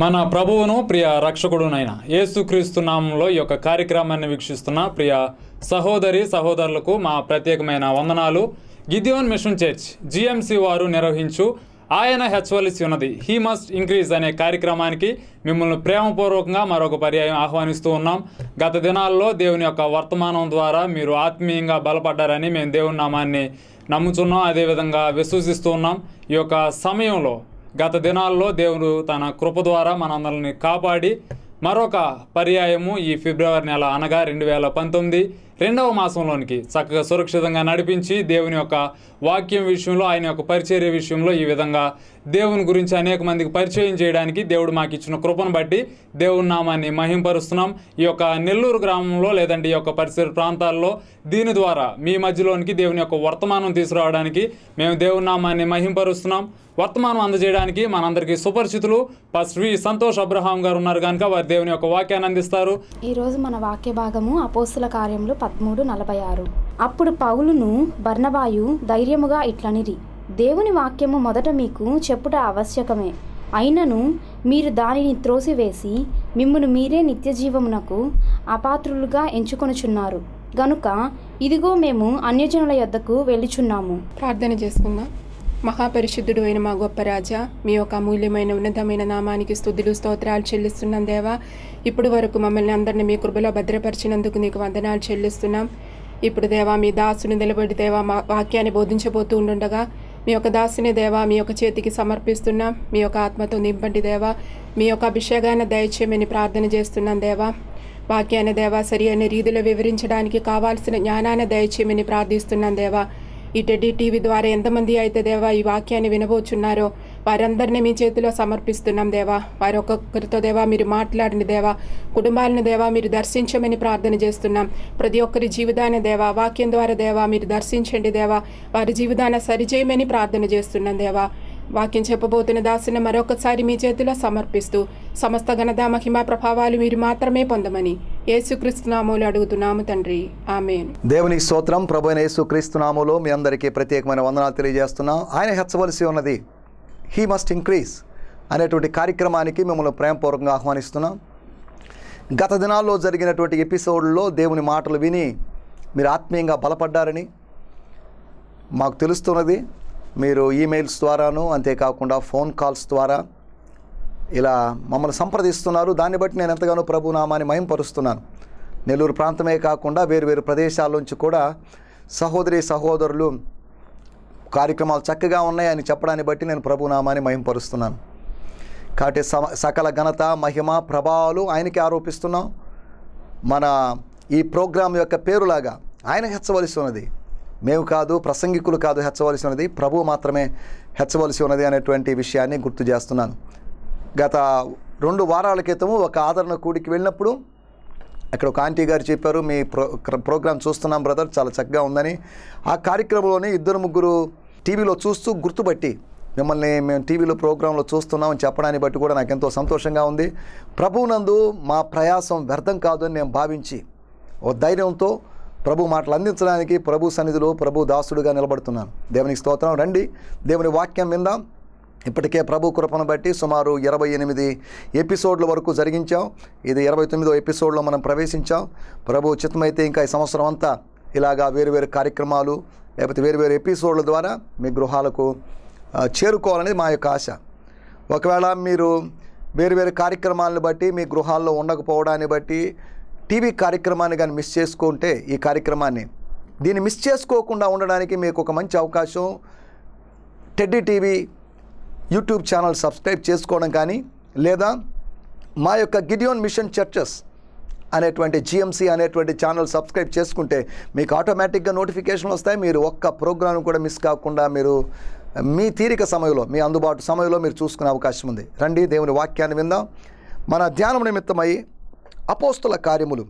మన ప్రభువును ప్రియ రక్షకుడునైన యేసుక్రీస్తు నామంలో ఈ యొక్క కార్యక్రమాన్ని వీక్షిస్తున్న ప్రియ సహోదరి సహోదరులకు మా ప్రత్యేకమైన వందనాలు గిద్యోన్ మిషన్ చర్చ్ జిఎంసి వారు నిర్వహించు ఆయన హెచ్చవలసి ఉన్నది హీ మస్ట్ ఇంక్రీజ్ అనే కార్యక్రమానికి మిమ్మల్ని ప్రేమపూర్వకంగా మరొక పర్యాయం ఆహ్వానిస్తూ ఉన్నాం గత దినాల్లో దేవుని యొక్క వర్తమానం ద్వారా మీరు ఆత్మీయంగా బలపడ్డారని మేము దేవుని నామాన్ని నమ్ముచున్నాం అదేవిధంగా విశ్వసిస్తూ ఉన్నాం ఈ యొక్క సమయంలో గత దినాల్లో దేవుడు తన కృప ద్వారా మనందరిని కాపాడి మరొక పర్యాయము ఈ ఫిబ్రవరి నెల అనగా రెండు వేల పంతొమ్మిది రెండవ మాసంలోనికి చక్కగా సురక్షితంగా నడిపించి దేవుని యొక్క వాక్యం విషయంలో ఆయన యొక్క పరిచర్య విషయంలో ఈ విధంగా దేవుని గురించి అనేక మందికి పరిచయం చేయడానికి దేవుడు మాకు ఇచ్చిన కృపను బట్టి దేవుని నామాన్ని మహింపరుస్తున్నాం ఈ యొక్క నెల్లూరు గ్రామంలో లేదంటే ఈ యొక్క పరిసర ప్రాంతాల్లో దీని ద్వారా మీ మధ్యలోనికి దేవుని యొక్క వర్తమానం తీసుకురావడానికి మేము దేవుని నామాన్ని మహింపరుస్తున్నాం వర్తమానం అందజేయడానికి మనందరికీ సుపరిచితులు ఫస్ట్ వి సంతోష్ అబ్రహాం గారు ఉన్నారు కనుక వారి దేవుని యొక్క వాక్యాన్ని అందిస్తారు ఈరోజు మన వాక్య భాగము అపోస్తుల కార్యములు పదమూడు నలభై ఆరు అప్పుడు పౌలును బర్నబాయు ధైర్యముగా ఇట్లనిరి దేవుని వాక్యము మొదట మీకు చెప్పుట ఆవశ్యకమే అయినను మీరు దానిని త్రోసివేసి మిమ్మును మీరే నిత్య జీవమునకు అపాత్రులుగా ఎంచుకొనుచున్నారు గనుక ఇదిగో మేము అన్యజనుల యొద్దకు వెళ్ళుచున్నాము ప్రార్థన చేసుకుందాం మహాపరిశుద్ధుడు అయిన మా గొప్ప రాజా మీ యొక్క అమూల్యమైన ఉన్నతమైన నామానికి స్తుతులు స్తోత్రాలు చెల్లిస్తున్నాం దేవా ఇప్పుడు వరకు మమ్మల్ని అందరిని మీ కృపలో భద్రపరిచినందుకు నీకు వందనాలు చెల్లిస్తున్నాం ఇప్పుడు దేవా మీ దాసుని నిలబడి దేవా మా వాక్యాన్ని బోధించబోతూ ఉండుండగా మీ యొక్క దాసుని దేవా మీ యొక్క చేతికి సమర్పిస్తున్నాం మీ యొక్క ఆత్మతో నింపండి దేవా మీ యొక్క అభిషేకాన్ని దయచేయమని ప్రార్థన చేస్తున్నాం దేవా వాక్యాన్ని దేవా సరి అయిన రీతిలో వివరించడానికి కావాల్సిన జ్ఞానాన్ని దయచేయమని ప్రార్థిస్తున్నాం దేవా ఈ టెడ్డీ టీవీ ద్వారా ఎంతమంది అయితే దేవా ఈ వాక్యాన్ని వినబోచున్నారో వారందరినీ మీ చేతిలో సమర్పిస్తున్నాం దేవా వారి ఒక్కొక్కరితో దేవా మీరు మాట్లాడిన దేవా కుటుంబాలను దేవా మీరు దర్శించమని ప్రార్థన చేస్తున్నాం ప్రతి ఒక్కరి జీవితాన్ని దేవా వాక్యం ద్వారా దేవా మీరు దర్శించండి దేవా వారి జీవితాన్ని సరిచేయమని ప్రార్థన చేస్తున్నాం దేవా వాక్యం చెప్పబోతున్న దాసుని మరొకసారి మీ చేతిలో సమర్పిస్తూ సమస్త ఘనత మహిమ ప్రభావాలు మీరు మాత్రమే పొందమని యేసుక్రీస్తు నామూలు అడుగుతున్నాము తండ్రి ఆమెన్ దేవునికి స్తోత్రం ప్రభు అయిన యేసు క్రీస్తునాములో మీ అందరికీ ప్రత్యేకమైన వందనాలు తెలియజేస్తున్నాం ఆయన హెచ్చవలసి ఉన్నది హీ మస్ట్ ఇంక్రీజ్ అనేటువంటి కార్యక్రమానికి మిమ్మల్ని ప్రేమపూర్వకంగా ఆహ్వానిస్తున్నాం గత దినాల్లో జరిగినటువంటి ఎపిసోడ్లో దేవుని మాటలు విని మీరు ఆత్మీయంగా బలపడ్డారని మాకు తెలుస్తున్నది మీరు ఈమెయిల్స్ ద్వారాను అంతేకాకుండా ఫోన్ కాల్స్ ద్వారా ఇలా మమ్మల్ని సంప్రదిస్తున్నారు దాన్ని బట్టి నేను ఎంతగానో ప్రభు నామాన్ని మయంపరుస్తున్నాను నెల్లూరు ప్రాంతమే కాకుండా వేరు వేరు ప్రదేశాల నుంచి కూడా సహోదరి సహోదరులు కార్యక్రమాలు చక్కగా ఉన్నాయని చెప్పడాన్ని బట్టి నేను ప్రభు నామాన్ని మహింపరుస్తున్నాను కాబట్టి సమ సకల ఘనత మహిమ ప్రభావాలు ఆయనకి ఆరోపిస్తున్నాం మన ఈ ప్రోగ్రాం యొక్క పేరులాగా ఆయన హెచ్చవలసి ఉన్నది మేము కాదు ప్రసంగికులు కాదు హెచ్చవలసి ఉన్నది ప్రభు మాత్రమే హెచ్చవలసి ఉన్నది అనేటువంటి విషయాన్ని గుర్తు చేస్తున్నాను గత రెండు వారాల క్రితము ఒక ఆదరణ కూడికి వెళ్ళినప్పుడు అక్కడ ఒక ఆంటీ గారు చెప్పారు మీ ప్రో ప్రోగ్రామ్ చూస్తున్నాం బ్రదర్ చాలా చక్కగా ఉందని ఆ కార్యక్రమంలోనే ఇద్దరు ముగ్గురు టీవీలో చూస్తూ గుర్తుపట్టి మిమ్మల్ని మేము టీవీలో ప్రోగ్రాంలో చూస్తున్నామని చెప్పడాన్ని బట్టి కూడా నాకు ఎంతో సంతోషంగా ఉంది ప్రభువునందు మా ప్రయాసం వ్యర్థం కాదు అని నేను భావించి ఓ ధైర్యంతో ప్రభు మాటలు అందించడానికి ప్రభు సన్నిధిలో ప్రభు దాసుడుగా నిలబడుతున్నాను దేవునికి స్తోత్రం రండి దేవుని వాక్యం విందాం ఇప్పటికే ప్రభు కృపను బట్టి సుమారు ఇరవై ఎనిమిది ఎపిసోడ్ల వరకు జరిగించాం ఇది ఇరవై తొమ్మిదో ఎపిసోడ్లో మనం ప్రవేశించాం ప్రభు చిత్తమైతే ఇంకా ఈ సంవత్సరం అంతా ఇలాగా వేరు వేరు కార్యక్రమాలు లేకపోతే వేరు వేరు ఎపిసోడ్ల ద్వారా మీ గృహాలకు ఆ, చేరుకోవాలనేది మా యొక్క ఆశ ఒకవేళ మీరు వేరు వేరు కార్యక్రమాలను బట్టి మీ గృహాల్లో ఉండకపోవడాన్ని బట్టి టీవీ కార్యక్రమాన్ని కానీ మిస్ చేసుకుంటే ఈ కార్యక్రమాన్ని దీన్ని మిస్ చేసుకోకుండా ఉండడానికి మీకు ఒక మంచి అవకాశం Teddy TV YouTube channel subscribe చేసుకోవడం కానీ లేదా మా యొక్క గిడియోన్ మిషన్ చర్చెస్ అనేటువంటి జిఎంసి అనేటువంటి ఛానల్ సబ్స్క్రైబ్ చేసుకుంటే మీకు ఆటోమేటిక్గా నోటిఫికేషన్లు వస్తాయి మీరు ఒక్క ప్రోగ్రామ్ కూడా మిస్ కాకుండా మీరు మీ తీరిక సమయంలో మీ అందుబాటు సమయంలో మీరు చూసుకునే అవకాశం ఉంది రండి దేవుని వాక్యాన్ని విందాం మన ధ్యానం నిమిత్తమై అపోస్తుల కార్యములు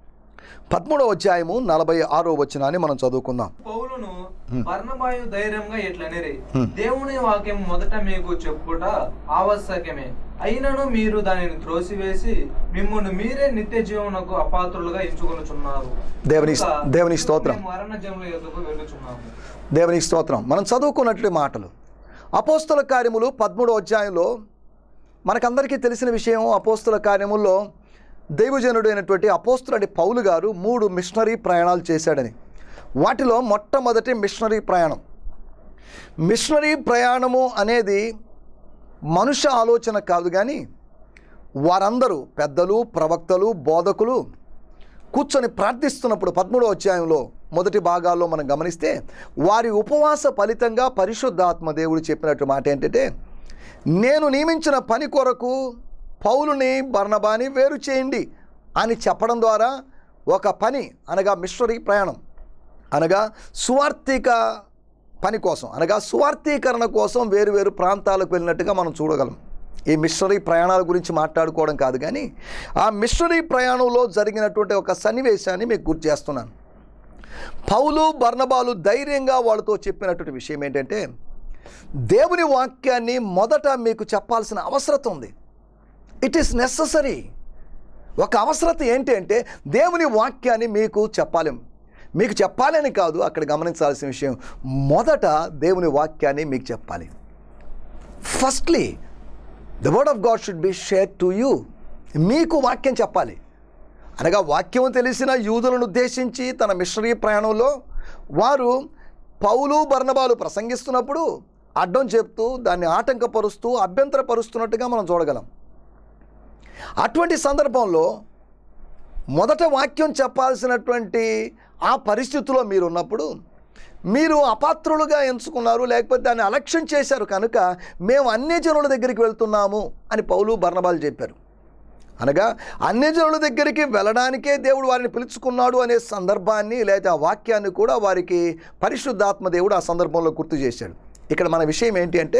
పదమూడవ అధ్యాయము నలభై ఆరో వచనాన్ని మనం చదువుకుందాం పౌలును పర్ణబాయు ధైర్యంగా ఇట్లనిరి దేవుని వాక్యం మొదట మీకు చెప్పుట ఆవశ్యకమే అయినను మీరు దానిని త్రోసివేసి మిమ్మల్ని మీరే నిత్య జీవనకు అపాత్రులుగా ఎంచుకొనుచున్నారు దేవుని- కనుక దేవుని స్తోత్రం. మేము మరణ జముల యొద్దకు వెళ్ళుచున్నాము దేవునికి స్తోత్రం మనం చదువుకున్నటువంటి మాటలు అపోస్తల కార్యములు పదమూడో అధ్యాయంలో మనకందరికీ తెలిసిన విషయం అపోస్తుల కార్యముల్లో దైవజనుడు అయినటువంటి అపోస్తులని పౌలు గారు మూడు మిషనరీ ప్రయాణాలు చేశాడని వాటిలో మొట్టమొదటి మిషనరీ ప్రయాణం మిషనరీ ప్రయాణము అనేది మనుష్య ఆలోచన కాదు కానీ వారందరూ పెద్దలు ప్రవక్తలు బోధకులు కూర్చొని ప్రార్థిస్తున్నప్పుడు పదమూడో అధ్యాయంలో మొదటి భాగాల్లో మనం గమనిస్తే వారి ఉపవాస ఫలితంగా పరిశుద్ధాత్మ దేవుడు చెప్పినట్టు మాట ఏంటంటే నేను నియమించిన పని కొరకు పౌలుని బర్ణబాని వేరు చేయండి అని చెప్పడం ద్వారా ఒక పని అనగా మిషనరీ ప్రయాణం అనగా సువార్థిక పని కోసం అనగా సువార్థీకరణ కోసం వేరు వేరు ప్రాంతాలకు వెళ్ళినట్టుగా మనం చూడగలం ఈ మిషనరీ ప్రయాణాల గురించి మాట్లాడుకోవడం కాదు కానీ ఆ మిషనరీ ప్రయాణంలో జరిగినటువంటి ఒక సన్నివేశాన్ని మీకు గుర్తు చేస్తున్నాను పౌలు బర్ణబాలు ధైర్యంగా వాళ్ళతో చెప్పినటువంటి విషయం ఏంటంటే దేవుని వాక్యాన్ని మొదట మీకు చెప్పాల్సిన అవసరం ఉంది ఇట్ ఈస్ నెససరీ ఒక అవసరత ఏంటి అంటే దేవుని వాక్యాన్ని మీకు చెప్పాలి మీకు చెప్పాలని కాదు అక్కడ గమనించాల్సిన విషయం మొదట దేవుని వాక్యాన్ని మీకు చెప్పాలి firstly the word of God should be share to you మీకు వాక్యం చెప్పాలి అనగా వాక్యం తెలిసిన యూదులను ఉద్దేశించి తన మిషనరీ ప్రయాణంలో వారు పౌలు బర్ణబాలు ప్రసంగిస్తున్నప్పుడు అడ్డం చెప్తూ దాన్ని ఆటంకపరుస్తూ అభ్యంతరపరుస్తున్నట్టుగా మనం చూడగలం అటువంటి సందర్భంలో మొదట వాక్యం చెప్పాల్సినటువంటి ఆ పరిస్థితిలో మీరు ఉన్నప్పుడు మీరు అపాత్రులుగా ఎంచుకున్నారు లేకపోతే దాన్ని అలక్ష్యం చేశారు కనుక మేము అన్ని జనుల దగ్గరికి వెళ్తున్నాము అని పౌలు బర్ణబాలు చెప్పారు అనగా అన్ని జనుల దగ్గరికి వెళ్ళడానికే దేవుడు వారిని పిలుచుకున్నాడు అనే సందర్భాన్ని లేదా ఆ వాక్యాన్ని కూడా వారికి పరిశుద్ధాత్మ దేవుడు ఆ సందర్భంలో గుర్తు చేశాడు ఇక్కడ మన విషయం ఏంటి అంటే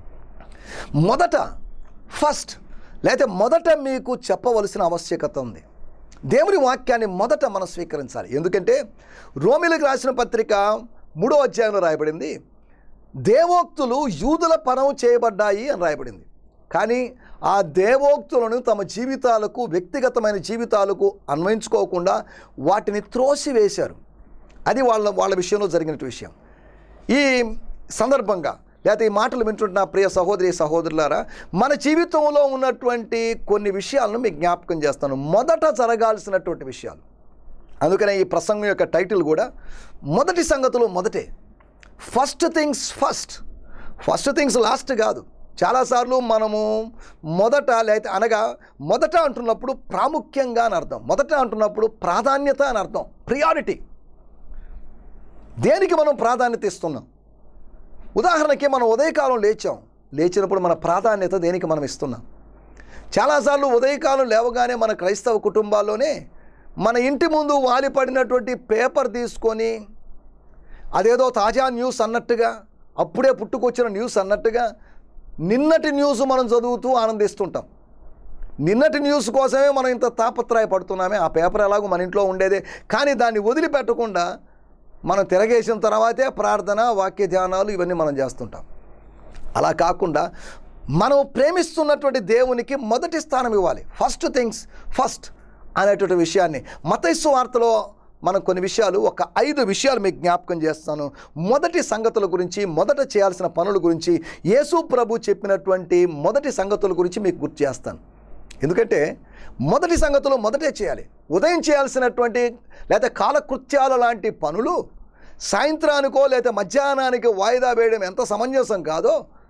మొదట ఫస్ట్ లేకపోతే మొదట మీకు చెప్పవలసిన ఆవశ్యకత ఉంది దేవుని వాక్యాన్ని మొదట మనం స్వీకరించాలి ఎందుకంటే రోమిలకు రాసిన పత్రిక మూడో అధ్యాయంలో రాయబడింది దేవోక్తులు యూదుల పనం చేయబడ్డాయి అని రాయబడింది కానీ ఆ దేవోక్తులను తమ జీవితాలకు వ్యక్తిగతమైన జీవితాలకు అన్వయించుకోకుండా వాటిని త్రోసివేశారు అది వాళ్ళ వాళ్ళ విషయంలో జరిగిన విషయం ఈ సందర్భంగా లేకపోతే ఈ మాటలు వింటుంటున్న ప్రియ సహోదరి సహోదరులారా మన జీవితంలో ఉన్నటువంటి కొన్ని విషయాలను మీకు జ్ఞాపకం చేస్తాను మొదట జరగాల్సినటువంటి విషయాలు అందుకనే ఈ ప్రసంగం యొక్క టైటిల్ కూడా మొదటి సంగతులు మొదటే first things first first things last కాదు చాలాసార్లు మనము మొదట లేకపోతే అనగా మొదట అంటున్నప్పుడు ప్రాముఖ్యంగా అని అర్థం మొదట అంటున్నప్పుడు ప్రాధాన్యత అని అర్థం ప్రియారిటీ దేనికి మనం ప్రాధాన్యత ఇస్తున్నాం ఉదాహరణకి మనం ఉదయకాలం లేచాం లేచినప్పుడు మన ప్రాధాన్యత దేనికి మనం ఇస్తున్నాం చాలాసార్లు ఉదయకాలం లేవగానే మన క్రైస్తవ కుటుంబాల్లోనే మన ఇంటి ముందు వాలిపడినటువంటి పేపర్ తీసుకొని అదేదో తాజా న్యూస్ అన్నట్టుగా అప్పుడే పుట్టుకొచ్చిన న్యూస్ అన్నట్టుగా నిన్నటి న్యూస్ మనం చదువుతూ ఆనందిస్తుంటాం నిన్నటి న్యూస్ కోసమే మనం ఇంత తాపత్రయపడుతున్నామే ఆ పేపర్ ఎలాగో మన ఇంట్లో ఉండేదే కానీ దాన్ని వదిలిపెట్టకుండా మనం తిరగేసిన తర్వాతే ప్రార్థన వాక్య ధ్యానాలు ఇవన్నీ మనం చేస్తుంటాం అలా కాకుండా మనం ప్రేమిస్తున్నటువంటి దేవునికి మొదటి స్థానం ఇవ్వాలి ఫస్ట్ థింగ్స్ ఫస్ట్ అనేటువంటి విషయాన్ని మతైస్సు వార్తలో మనం కొన్ని విషయాలు ఒక ఐదు విషయాలు మీకు జ్ఞాపకం చేస్తాను మొదటి సంగతుల గురించి మొదట చేయాల్సిన పనుల గురించి యేసు ప్రభు చెప్పినటువంటి మొదటి సంగతుల గురించి మీకు గుర్తు చేస్తాను ఎందుకంటే మొదటి సంగతులు మొదటే చేయాలి ఉదయం చేయాల్సినటువంటి లేదా కాలకృత్యాల లాంటి పనులు సాయంత్రానికో లేదా మధ్యాహ్నానికి వాయిదా వేయడం ఎంత సమంజసం కాదో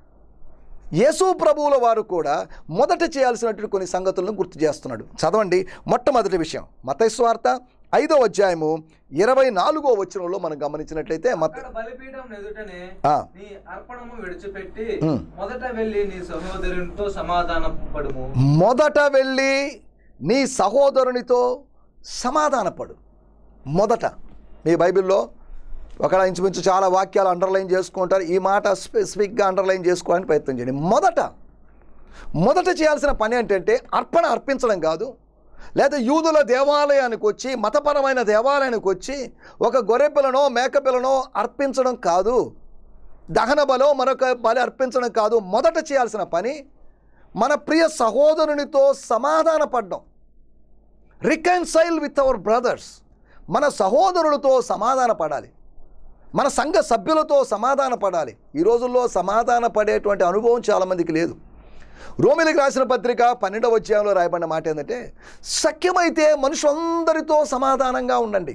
యేసు ప్రభువుల వారు కూడా మొదట చేయాల్సినటువంటి కొన్ని సంగతులను గుర్తు చేస్తున్నాడు చదవండి మొట్టమొదటి విషయం మతైస్వార్త ఐదో అధ్యాయము ఇరవై నాలుగో వచనంలో మనం గమనించినట్లయితే మత అక్కడ బలిపీఠం ఎదుటనే ఆ. నీ అర్పణము విడిచిపెట్టి ఉమ్. మొదట వెళ్ళి నీ సహోదరునితో సమాధాన పడుము మొదట వెళ్ళి నీ సహోదరునితో సమాధానపడు మొదట మీ బైబిల్లో ఒకళ్ళ ఇంచుమించు చాలా వాక్యాలు అండర్లైన్ చేసుకుంటారు ఈ మాట స్పెసిఫిక్గా అండర్లైన్ చేసుకోవడానికి ప్రయత్నం చేయండి మొదట మొదట చేయాల్సిన పని ఏంటంటే అర్పణ అర్పించడం కాదు లేదా యూదుల దేవాలయానికి వచ్చి మతపరమైన దేవాలయానికి వచ్చి ఒక గొర్రెపిల్లనో మేకపిల్లనో అర్పించడం కాదు దహన బలో మరొక బలి అర్పించడం కాదు మొదట చేయాల్సిన పని మన ప్రియ సహోదరునితో సమాధానపడ్డం రికన్సైల్ విత్ అవర్ బ్రదర్స్ మన సహోదరులతో సమాధాన పడాలి మన సంఘ సభ్యులతో సమాధాన పడాలి ఈ రోజుల్లో సమాధాన పడేటువంటి అనుభవం చాలామందికి లేదు రోమిలికి రాసిన పత్రిక పన్నెండవ అధ్యాయంలో రాయబడిన మాట ఏంటంటే సఖ్యమైతే మనుషులందరితో సమాధానంగా ఉండండి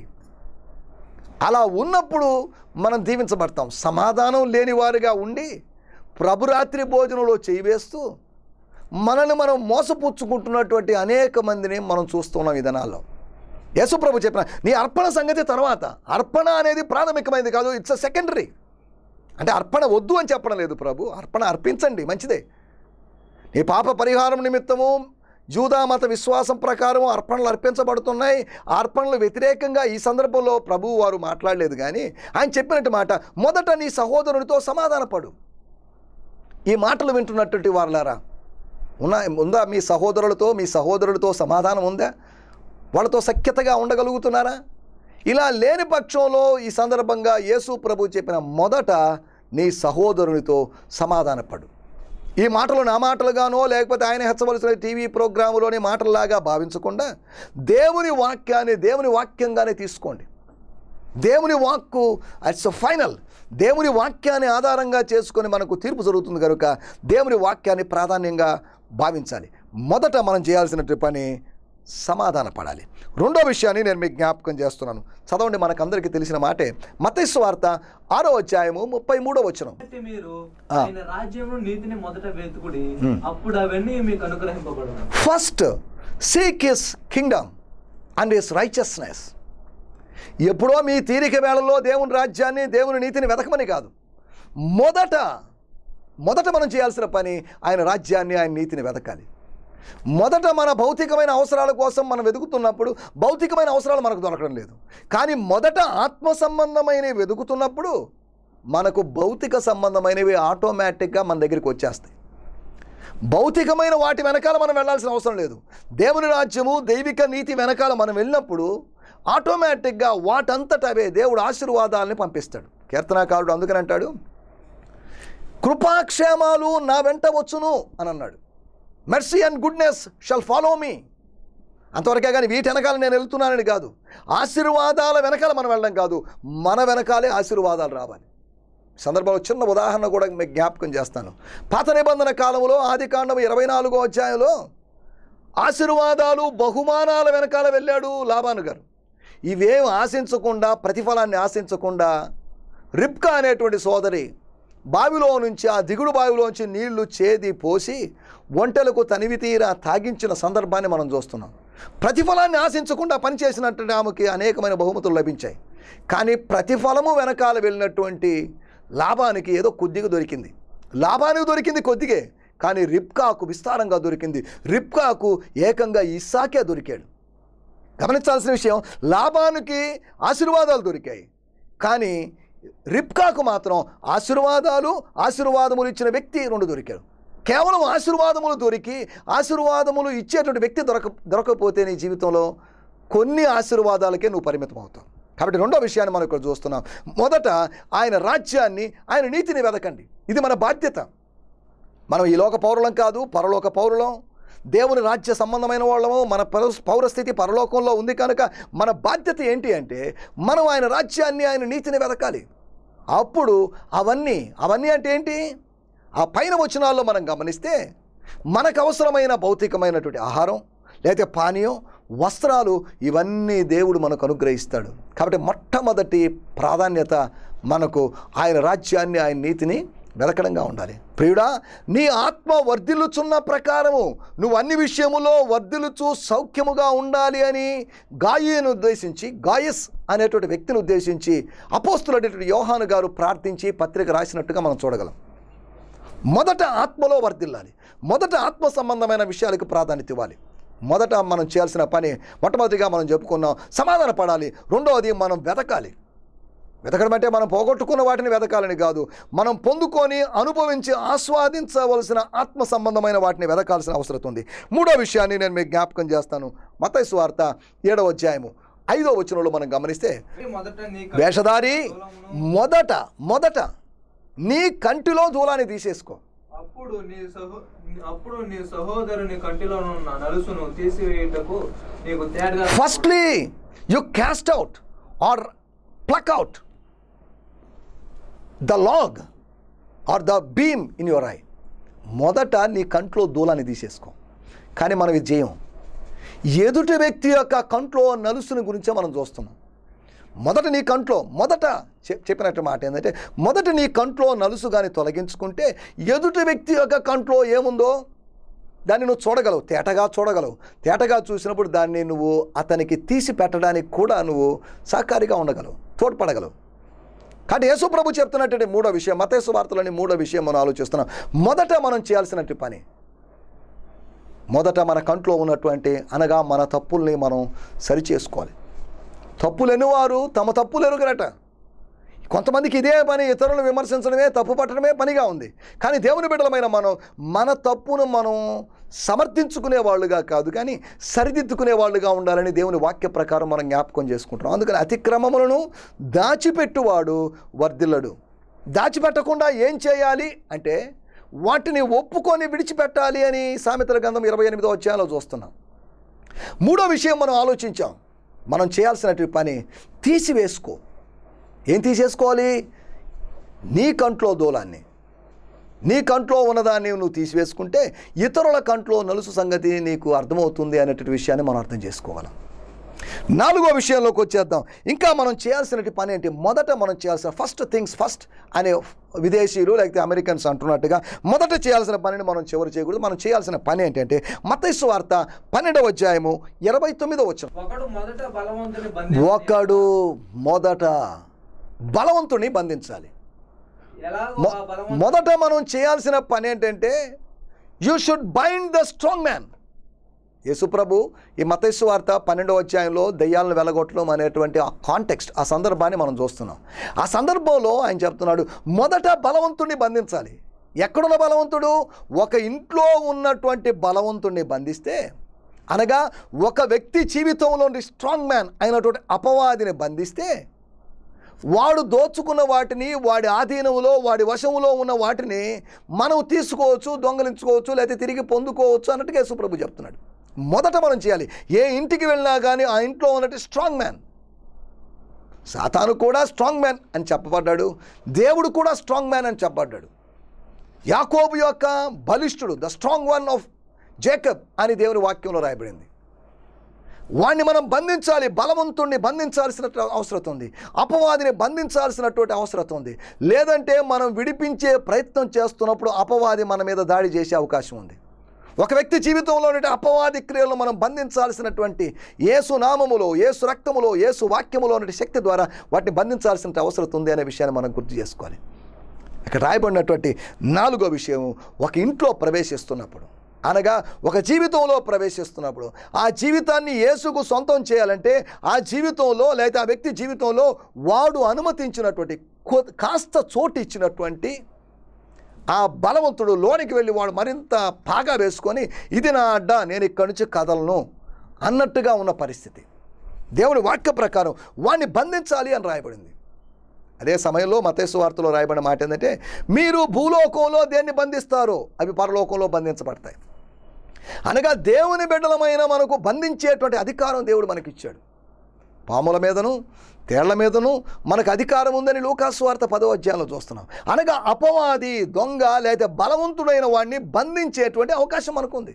అలా ఉన్నప్పుడు మనం దీవించబడతాం సమాధానం లేని వారిగా ఉండి ప్రభురాత్రి భోజనంలో చేయి వేస్తూ మనల్ని మనం మోసపుచ్చుకుంటున్నటువంటి అనేక మందిని మనం చూస్తున్నాం ఈ దినాల్లో యేసుప్రభు చెప్పిన నీ అర్పణ సంగతి తర్వాత అర్పణ అనేది ప్రాథమికమైనది కాదు ఇట్స్ అ సెకండరీ అంటే అర్పణ వద్దు అని చెప్పడం లేదు ప్రభు అర్పణ అర్పించండి మంచిదే నీ పాప పరిహారం నిమిత్తము జూదా మత విశ్వాసం ప్రకారం అర్పణలు అర్పించబడుతున్నాయి ఆ అర్పణలు వ్యతిరేకంగా ఈ సందర్భంలో ప్రభువు వారు మాట్లాడలేదు కానీ ఆయన చెప్పినట్టు మాట మొదట నీ సహోదరునితో సమాధానపడు ఈ మాటలు వింటున్నటువంటి వారులారా ఉన్నా ఉందా మీ సహోదరులతో మీ సహోదరులతో సమాధానం ఉందా వాళ్ళతో సఖ్యతగా ఉండగలుగుతున్నారా ఇలా లేని పక్షంలో ఈ సందర్భంగా యేసు ప్రభు చెప్పిన మొదట నీ సహోదరునితో సమాధానపడు ఈ మాటలు నా మాటలుగానో లేకపోతే ఆయన హెచ్చవలసిన టీవీ ప్రోగ్రాములోని మాటల్లాగా భావించకుండా దేవుని వాక్యాన్ని దేవుని వాక్యంగానే తీసుకోండి దేవుని వాక్కు అట్స్ ఫైనల్ దేవుని వాక్యాన్ని ఆధారంగా చేసుకొని మనకు తీర్పు జరుగుతుంది కనుక దేవుని వాక్యాన్ని ప్రాధాన్యంగా భావించాలి మొదట మనం చేయాల్సిన పని సమాధాన పడాలి రెండో విషయాన్ని నేను మీకు జ్ఞాపకం చేస్తున్నాను చదవండి మనకందరికీ తెలిసిన మాటే మతైసు వార్త ఆరో అధ్యాయము ముప్పై మూడో వచనం కాబట్టి మీరు ఆ. ఆయన రాజ్యమును నీతిని మొదట వెతుకుడి అప్పుడు అవన్నీ మీకు అనుగ్రహింపబడును first seek his kingdom and his righteousness ఎప్పుడో మీ తీరిక వేళల్లో దేవుని రాజ్యాన్ని దేవుని నీతిని వెతకమని కాదు మొదట మొదట మనం చేయాల్సిన పని ఆయన రాజ్యాన్ని ఆయన నీతిని వెతకాలి మొదట మన భౌతికమైన అవసరాల కోసం మనం వెతుకుతున్నప్పుడు భౌతికమైన అవసరాలు మనకు దొరకడం లేదు కానీ మొదట ఆత్మ సంబంధమైనవి వెతుకుతున్నప్పుడు మనకు భౌతిక సంబంధమైనవి ఆటోమేటిక్గా మన దగ్గరికి వచ్చేస్తాయి భౌతికమైన వాటి వెనకాల మనం వెళ్ళాల్సిన అవసరం లేదు దేవుని రాజ్యము దైవిక నీతి వెనకాల మనం వెళ్ళినప్పుడు ఆటోమేటిక్గా వాటంతట అవే దేవుడు ఆశీర్వాదాలని పంపిస్తాడు కీర్తనాకారుడు అందుకని అంటాడు కృపాక్షేమాలు నా వెంట వచ్చును అని అన్నాడు mercy and goodness shall follow me అంతవరకే కానీ వీటి వెనకాల నేను వెళ్తున్నానని కాదు ఆశీర్వాదాల వెనకాల మనం వెళ్ళడం కాదు మన వెనకాలే ఆశీర్వాదాలు రావాలి సందర్భంలో చిన్న ఉదాహరణ కూడా మీకు జ్ఞాపకం చేస్తాను పాత నిబంధన కాలంలో ఆది కాండం ఇరవై నాలుగో అధ్యాయంలో ఆశీర్వాదాలు బహుమానాల వెనకాల వెళ్ళాడు లాబాను గారు ఇవేం ఆశించకుండా ప్రతిఫలాన్ని ఆశించకుండా రిప్కా అనేటువంటి సోదరి బావిలో నుంచి ఆ దిగుడు బావిలోంచి నీళ్లు చేది పోసి ఒంటెలకు తనివి తీరా తాగించిన సందర్భాన్ని మనం చూస్తున్నాం ప్రతిఫలాన్ని ఆశించకుండా పనిచేసినట్టు ఆమెకి అనేకమైన బహుమతులు లభించాయి కానీ ప్రతిఫలము వెనకాల వెళ్ళినటువంటి లాభానికి ఏదో కొద్దిగా దొరికింది లాభానికి దొరికింది కొద్దిగే కానీ రిప్కాకు విస్తారంగా దొరికింది రిప్కాకు ఏకంగా ఇస్సాకే దొరికాడు గమనించాల్సిన విషయం లాభానికి ఆశీర్వాదాలు దొరికాయి కానీ రిప్కాకు మాత్రం ఆశీర్వాదాలు ఆశీర్వాదములు ఇచ్చిన వ్యక్తి రెండు దొరికాడు కేవలం ఆశీర్వాదములు దొరికి ఆశీర్వాదములు ఇచ్చేటువంటి వ్యక్తి దొరక దొరకకపోతే నీ జీవితంలో కొన్ని ఆశీర్వాదాలకే నువ్వు పరిమితం అవుతావు కాబట్టి రెండో విషయాన్ని మనం ఇక్కడ చూస్తున్నాం మొదట ఆయన రాజ్యాన్ని ఆయన నీతిని వెదకండి ఇది మన బాధ్యత మనం ఈ లోక పౌరులం కాదు పరలోక పౌరులం దేవుని రాజ్య సంబంధమైన వాళ్ళము మన పౌర పౌరస్థితి పరలోకంలో ఉంది కనుక మన బాధ్యత ఏంటి అంటే మనం ఆయన రాజ్యాన్ని ఆయన నీతిని వెతకాలి అప్పుడు అవన్నీ అవన్నీ అంటే ఏంటి ఆ పైన వచనాల్లో మనం గమనిస్తే మనకు అవసరమైన భౌతికమైనటువంటి ఆహారం లేకపోతే పానీయం వస్త్రాలు ఇవన్నీ దేవుడు మనకు అనుగ్రహిస్తాడు కాబట్టి మొట్టమొదటి ప్రాధాన్యత మనకు ఆయన రాజ్యాన్ని ఆయన నీతిని వెతకడంగా ఉండాలి ప్రియుడా నీ ఆత్మ వర్ధిల్లుచున్న ప్రకారము నువ్వు అన్ని విషయములో వర్ధిల్లుచు సౌఖ్యముగా ఉండాలి అని గాయను ఉద్దేశించి గాయస్ అనేటువంటి వ్యక్తిని ఉద్దేశించి అపోస్తులైనటువంటి యోహాను గారు ప్రార్థించి పత్రిక రాసినట్టుగా మనం చూడగలం మొదట ఆత్మలో వర్ధిల్లాలి మొదట ఆత్మ సంబంధమైన విషయాలకు ప్రాధాన్యత ఇవ్వాలి మొదట మనం చేయాల్సిన పని మొట్టమొదటిగా మనం చెప్పుకున్నాం సమాధాన పడాలి రెండవది మనం వెతకాలి వెతకడం అంటే మనం పోగొట్టుకున్న వాటిని వెతకాలని కాదు మనం పొందుకొని అనుభవించి ఆస్వాదించవలసిన ఆత్మ సంబంధమైన వాటిని వెతకాల్సిన అవసరం ఉంది మూడో విషయాన్ని నేను మీకు జ్ఞాపకం చేస్తాను మతైసు వార్త ఏడవ అధ్యాయము ఐదో వచనంలో మనం గమనిస్తే మొదట నీ వేషధారి మొదట మొదట నీ కంటిలో దూలాన్ని తీసేసుకో అప్పుడు నీ సహో అప్పుడు నీ సహోదరుని కంటిలో ఉన్న నలుసును తీసివేయుటకు నీకు తేటగా firstly you cast out or pluck out the log or the beam in your eye మొదట నీ కంట్లో దూలాన్ని తీసేసుకో కానీ మనం ఇది చేయం ఎదుటి వ్యక్తి యొక్క కంట్లో నలుసుని గురించే మనం చూస్తున్నాం మొదట నీ కంట్లో మొదట చె- చెప్పినట్టు మాట ఏంటంటే మొదట నీ కంట్లో నలుసు కానీ తొలగించుకుంటే ఎదుటి వ్యక్తి యొక్క కంట్లో ఏముందో దాన్ని నువ్వు చూడగలవు తేటగా చూడగలవు తేటగా చూసినప్పుడు దాన్ని నువ్వు అతనికి తీసి పెట్టడానికి కూడా నువ్వు సహకారిగా ఉండగలవు తోడ్పడగలవు కాబట్టి యేసు ప్రభు చెప్తున్నటువంటి మూడో విషయం మతేసు వార్తలోని మూడో విషయం మనం ఆలోచిస్తున్నాం మొదట మనం చేయాల్సినటువంటి పని మొదట మన కంట్లో ఉన్నటువంటి అనగా మన తప్పుల్ని మనం సరిచేసుకోవాలి తప్పులు వారు తమ తప్పులు ఎరుగరట కొంతమందికి ఇదే పని ఇతరులను విమర్శించడమే తప్పు పట్టడమే పనిగా ఉంది కానీ దేవుని బిడ్డలమైన మనం మన తప్పును మనం సమర్థించుకునే వాళ్ళుగా కాదు కానీ సరిదిద్దుకునే వాళ్ళుగా ఉండాలని దేవుని వాక్య ప్రకారం మనం జ్ఞాపకం చేసుకుంటున్నాం అందుకని అతిక్రమములను దాచిపెట్టువాడు వర్ధిల్లడు దాచిపెట్టకుండా ఏం చేయాలి అంటే వాటిని ఒప్పుకొని విడిచిపెట్టాలి అని సామెతల గంధం ఇరవై ఎనిమిదో అధ్యాయంలో చూస్తున్నాం మూడో విషయం మనం ఆలోచించాం మనం చేయాల్సినటువంటి పని తీసివేసుకో ఏం తీసేసుకోవాలి నీ కంట్లో దూలాన్ని నీ కంట్లో ఉన్నదాన్ని నువ్వు తీసివేసుకుంటే ఇతరుల కంట్లో నలుసు సంగతి నీకు అర్థమవుతుంది అనేటువంటి విషయాన్ని మనం అర్థం చేసుకోగలం నాలుగో విషయంలోకి వచ్చేద్దాం ఇంకా మనం చేయాల్సిన పని ఏంటి మొదట మనం చేయాల్సిన ఫస్ట్ థింగ్స్ ఫస్ట్ అనే విదేశీయులు లేకపోతే అమెరికన్స్ అంటున్నట్టుగా మొదట చేయాల్సిన పనిని మనం చివరి చేయకూడదు మనం చేయాల్సిన పని ఏంటంటే మతైసు వార్త పన్నెండవ అధ్యాయము ఇరవై తొమ్మిదో వచ్చిన ఒకడు మొదట బలవంతుని బంధించి ఒకడు మొదట బలవంతుని బంధించాలి ఎలాగో మొ- ఆ బలవంతుడు మొదట మనం చేయాల్సిన పని ఏంటంటే you should bind the strong man యేసుప్రభు ఈ మతైసు వార్త పన్నెండవ అధ్యాయంలో దయ్యాలను వెలగొట్టడం అనేటువంటి ఆ కాంటెక్స్ట్ ఆ సందర్భాన్ని మనం చూస్తున్నాం ఆ సందర్భంలో ఆయన చెప్తున్నాడు మొదట బలవంతుణ్ణి బంధించాలి ఎక్కడున్న బలవంతుడు ఒక ఇంట్లో ఉన్నటువంటి బలవంతుణ్ణి బంధిస్తే అనగా ఒక వ్యక్తి జీవితంలోని స్ట్రాంగ్ మ్యాన్ అయినటువంటి అపవాదిని బంధిస్తే వాడు దోచుకున్న వాటిని వాడి ఆధీనంలో వాడి వశంలో ఉన్న వాటిని మనం తీసుకోవచ్చు దొంగలించుకోవచ్చు లేకపోతే తిరిగి పొందుకోవచ్చు అన్నట్టుగా యేసుప్రభు చెప్తున్నాడు మొదట మనం చేయాలి ఏ ఇంటికి వెళ్ళినా కానీ ఆ ఇంట్లో ఉన్నట్టు స్ట్రాంగ్ మ్యాన్ సాతాను కూడా స్ట్రాంగ్ మ్యాన్ అని చెప్పబడ్డాడు దేవుడు కూడా స్ట్రాంగ్ మ్యాన్ అని చెప్పబడ్డాడు యాకోబు యొక్క బలిష్ఠుడు the strong one of Jacob అని దేవుని వాక్యంలో రాయబడింది వాణ్ణి మనం బంధించాలి బలవంతుణ్ణి బంధించాల్సిన అవసరం ఉంది అపవాదిని బంధించాల్సినటువంటి అవసరం ఉంది లేదంటే మనం విడిపించే ప్రయత్నం చేస్తున్నప్పుడు అపవాది మన మీద దాడి చేసే అవకాశం ఉంది ఒక వ్యక్తి జీవితంలో ఉండే అపవాది క్రియలను మనం బంధించాల్సినటువంటి ఏసు నామములో ఏసు రక్తములో ఏసు వాక్యములో ఉన్నటువంటి శక్తి ద్వారా వాటిని బంధించాల్సిన అవసరం ఉంది అనే విషయాన్ని మనం గుర్తు చేసుకోవాలి ఇక్కడ రాయబడినటువంటి నాలుగో విషయం ఒక ఇంట్లో ప్రవేశిస్తున్నప్పుడు అనగా ఒక జీవితంలో ప్రవేశిస్తున్నప్పుడు ఆ జీవితాన్ని యేసుకు సొంతం చేయాలంటే ఆ జీవితంలో లేదా ఆ వ్యక్తి జీవితంలో వాడు అనుమతించినటువంటి కొ- కాస్త చోటు ఇచ్చినటువంటి ఆ బలవంతుడు లోనికి వెళ్ళి వాడు మరింత పాగా వేసుకొని ఇది నా అడ్డ నేను ఇక్కడి నుంచి కదలను అన్నట్టుగా ఉన్న పరిస్థితి దేవుని వాక్య ప్రకారం వాడిని బంధించాలి అని రాయబడింది అదే సమయంలో మతేసు వార్తలో రాయబడిన మాట ఏంటంటే మీరు భూలోకంలో దేన్ని బంధిస్తారో అవి పరలోకంలో బంధించబడతాయి అనగా దేవుని బిడ్డలమైన మనకు బంధించేటువంటి అధికారం దేవుడు మనకిచ్చాడు పాముల మీదను తేళ్ల మీదను మనకు అధికారం ఉందని లూకాసు వార్త పదో అధ్యాయంలో చూస్తున్నాం అనగా అపవాది దొంగ లేదా బలవంతుడైన వాడిని బంధించేటువంటి అవకాశం మనకుంది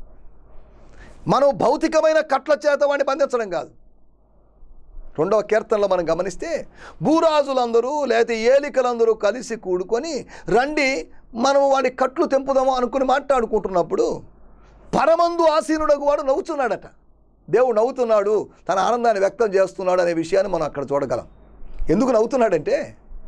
మనం భౌతికమైన కట్ల చేత వాడిని బంధించడం కాదు రెండవ కీర్తనలో మనం గమనిస్తే భూరాజులందరూ లేకపోతే ఏలికలందరూ కలిసి కూడుకొని రండి మనం వాడి కట్లు తెంపుదాము అనుకుని మాట్లాడుకుంటున్నప్పుడు పరమందు ఆసీనుడకు వాడు నవ్వుతున్నాడట దేవుడు నవ్వుతున్నాడు తన ఆనందాన్ని వ్యక్తం చేస్తున్నాడు అనే విషయాన్ని మనం అక్కడ చూడగలం ఎందుకు నవ్వుతున్నాడంటే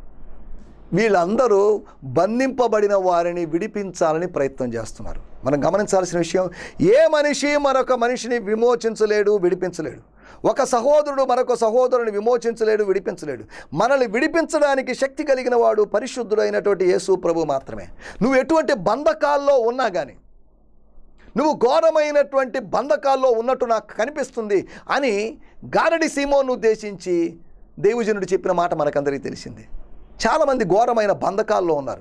వీళ్ళందరూ బంధింపబడిన వారిని విడిపించాలని ప్రయత్నం చేస్తున్నారు మనం గమనించాల్సిన విషయం ఏ మనిషి మరొక మనిషిని విమోచించలేడు విడిపించలేడు ఒక సహోదరుడు మరొక సహోదరుని విమోచించలేడు విడిపించలేడు మనల్ని విడిపించడానికి శక్తి కలిగిన వాడు పరిశుద్ధుడైనటువంటి యేసు ప్రభు మాత్రమే నువ్వు ఎటువంటి బంధకాల్లో ఉన్నా కానీ నువ్వు ఘోరమైనటువంటి బంధకాల్లో ఉన్నట్టు నాకు కనిపిస్తుంది అని గారడి సీమోను ఉద్దేశించి దేవజనుడు చెప్పిన మాట మనకందరికీ తెలిసింది చాలామంది ఘోరమైన బంధకాల్లో ఉన్నారు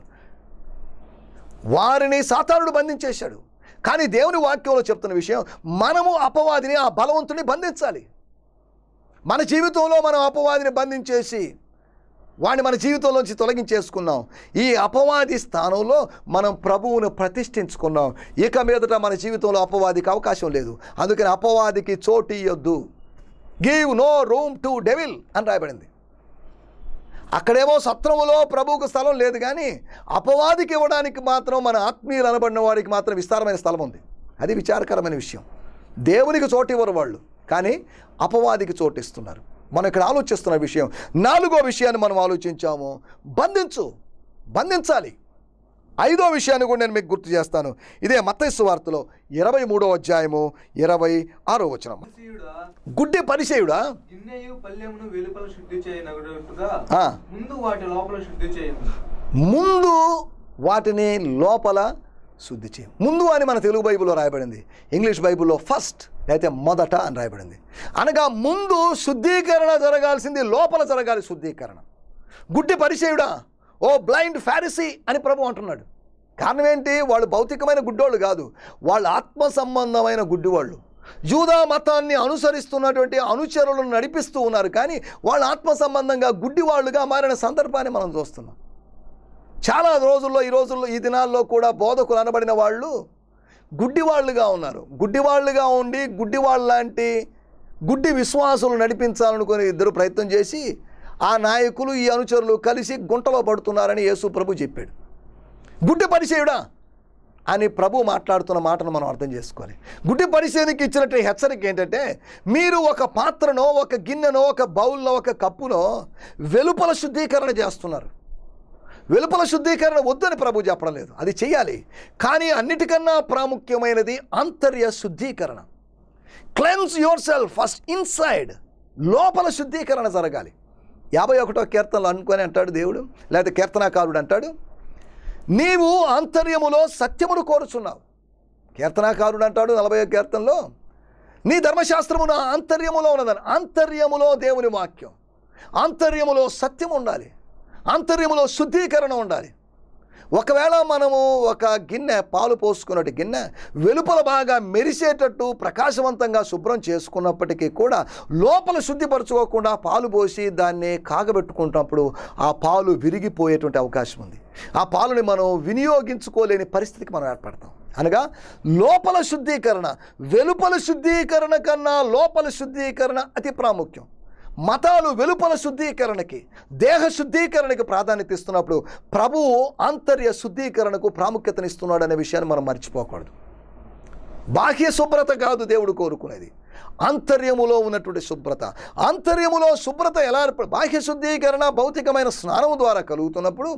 వారిని సాతానుడు బంధించేశాడు కానీ దేవుని వాక్యంలో చెప్తున్న విషయం మనము అపవాదిని ఆ బలవంతుని బంధించాలి మన జీవితంలో మనం అపవాదిని బంధించేసి వాడిని మన జీవితంలోంచి తొలగించేసుకున్నాం ఈ అపవాది స్థానంలో మనం ప్రభువును ప్రతిష్ఠించుకున్నాం ఇక మీదట మన జీవితంలో అపవాదికి అవకాశం లేదు అందుకని అపవాదికి చోటు ఇయ్యొద్దు give no room to devil అని రాయబడింది అక్కడేమో సత్రములో ప్రభువుకు స్థలం లేదు కానీ అపవాదికి ఇవ్వడానికి మాత్రం మన ఆత్మీయులు అనబడిన వాడికి మాత్రం విస్తారమైన స్థలం ఉంది అది విచారకరమైన విషయం దేవునికి చోటు ఇవ్వరు వాళ్ళు కానీ అపవాదికి చోటు ఇస్తున్నారు మనం ఇక్కడ ఆలోచిస్తున్న విషయం నాలుగో విషయాన్ని మనం ఆలోచించాము బంధించు బంధించాలి ఐదో విషయాన్ని కూడా నేను మీకు గుర్తు చేస్తాను ఇదే మత్తైసు వార్తలో ఇరవై మూడో అధ్యాయము ఇరవై ఆరో వచనం పరిసయ్యుడా, గుడ్డి పరిచయుడా గిన్నెయు పల్లెమును వెలుపల శుద్ధి చేయనట్టుగా ఆ. ముందు వాటి లోపల శుద్ధి చేయను ముందు వాటిని లోపల శుద్ధి చేయం ముందు అని మన తెలుగు బైబిల్లో రాయబడింది ఇంగ్లీష్ బైబిల్లో ఫస్ట్ అయితే మొదట అని రాయబడింది అనగా ముందు శుద్ధీకరణ జరగాల్సింది లోపల జరగాలి శుద్ధీకరణ గుడ్డి పరిచయుడా ఓ బ్లైండ్ ఫారిసీ అని ప్రభు అంటున్నాడు కారణం ఏంటి వాళ్ళు భౌతికమైన గుడ్డోళ్ళు కాదు వాళ్ళు ఆత్మ సంబంధమైన గుడ్డివాళ్ళు జూదా మతాన్ని అనుసరిస్తున్నటువంటి అనుచరులను నడిపిస్తూ ఉన్నారు కానీ వాళ్ళు ఆత్మ సంబంధంగా గుడ్డివాళ్ళుగా మారిన సందర్భాన్ని మనం చూస్తున్నాం చాలా రోజుల్లో ఈ రోజుల్లో ఈ దినాల్లో కూడా బోధకులు అనబడిన వాళ్ళు గుడ్డివాళ్ళుగా ఉన్నారు గుడ్డివాళ్ళుగా ఉండి గుడ్డివాళ్ళ లాంటి గుడ్డి విశ్వాసులు నడిపించాలనుకుని ఇద్దరు ప్రయత్నం చేసి ఆ నాయకులు ఈ అనుచరులు కలిసి గుంటలో పడుతున్నారని యేసు ప్రభు చెప్పాడు గుడ్డి పరిచయుడా అని ప్రభు మాట్లాడుతున్న మాటను మనం అర్థం చేసుకోవాలి గుడ్డి పరిచయానికి ఇచ్చినట్టు హెచ్చరిక ఏంటంటే మీరు ఒక పాత్రనో ఒక గిన్నెనో ఒక బౌల్లో ఒక కప్పునో వెలుపల శుద్ధీకరణ చేస్తున్నారు వెలుపల శుద్ధీకరణ వద్దని ప్రభు చెప్పడం లేదు అది చేయాలి కానీ అన్నిటికన్నా ప్రాముఖ్యమైనది ఆంతర్య శుద్ధీకరణ cleanse yourself first inside లోపల శుద్ధీకరణ జరగాలి యాభై ఒకటో కీర్తనలు అనుకొని అంటాడు దేవుడు లేకపోతే కీర్తనాకారుడు అంటాడు నీవు ఆంతర్యములో సత్యమును కోరుచున్నావు కీర్తనాకారుడు అంటాడు నలభై కీర్తనలో నీ ధర్మశాస్త్రము నా ఆంతర్యములో ఉన్నదని ఆంతర్యములో దేవుని వాక్యం ఆంతర్యములో సత్యం ఉండాలి ఆంతర్యములో శుద్ధీకరణ ఉండాలి ఒకవేళ మనము ఒక గిన్నె పాలు పోసుకున్నట్టు గిన్నె వెలుపల బాగా మెరిసేటట్టు ప్రకాశవంతంగా శుభ్రం చేసుకున్నప్పటికీ కూడా లోపల శుద్ధిపరచుకోకుండా పాలు పోసి దాన్ని కాగబెట్టుకుంటున్నప్పుడు ఆ పాలు విరిగిపోయేటువంటి అవకాశం ఉంది ఆ పాలుని మనం వినియోగించుకోలేని పరిస్థితికి మనం ఏర్పడతాం అనగా లోపల శుద్ధీకరణ వెలుపల శుద్ధీకరణ కన్నా లోపల శుద్ధీకరణ అతి ప్రాముఖ్యం మతాలు వెలుపల శుద్ధీకరణకి దేహ శుద్ధీకరణకి ప్రాధాన్యత ఇస్తున్నప్పుడు ప్రభువు ఆంతర్య శుద్ధీకరణకు ప్రాముఖ్యతనిస్తున్నాడు అనే విషయాన్ని మనం మర్చిపోకూడదు బాహ్య శుభ్రత కాదు దేవుడు కోరుకునేది ఆంతర్యములో ఉన్నటువంటి శుభ్రత ఆంతర్యములో శుభ్రత ఎలా ఏర్పడ బాహ్య శుద్ధీకరణ భౌతికమైన స్నానం ద్వారా కలుగుతున్నప్పుడు